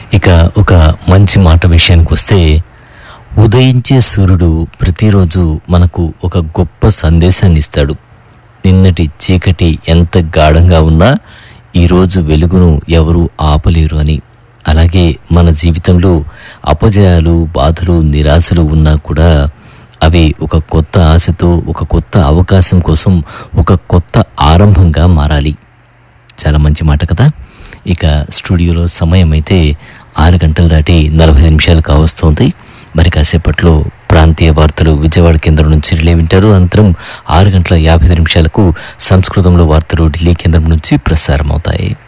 ఇక ఒక మంచి మాట విషయానికి వస్తే ఉదయించే సూర్యుడు ప్రతిరోజు మనకు ఒక గొప్ప సందేశాన్ని ఇస్తాడు నిన్నటి చీకటి ఎంత గాఢంగా ఉన్నా ఈరోజు వెలుగును ఎవరు ఆపలేరు అని అలాగే మన జీవితంలో అపజయాలు బాధలు నిరాశలు ఉన్నా కూడా అవి ఒక కొత్త ఆశతో ఒక కొత్త అవకాశం కోసం ఒక కొత్త ఆరంభంగా మారాలి చాలా మంచి మాట కదా ఇక స్టూడియోలో సమయం అయితే ఆరు గంటలు దాటి నలభై నిమిషాలు కావస్తోంది మరి కాసేపట్లో ప్రాంతీయ వార్తలు విజయవాడ కేంద్రం నుంచి రిలే వింటారు అనంతరం ఆరు గంటల యాభై ఐదు నిమిషాలకు సంస్కృతంలో వార్తలు ఢిల్లీ కేంద్రం నుంచి ప్రసారం అవుతాయి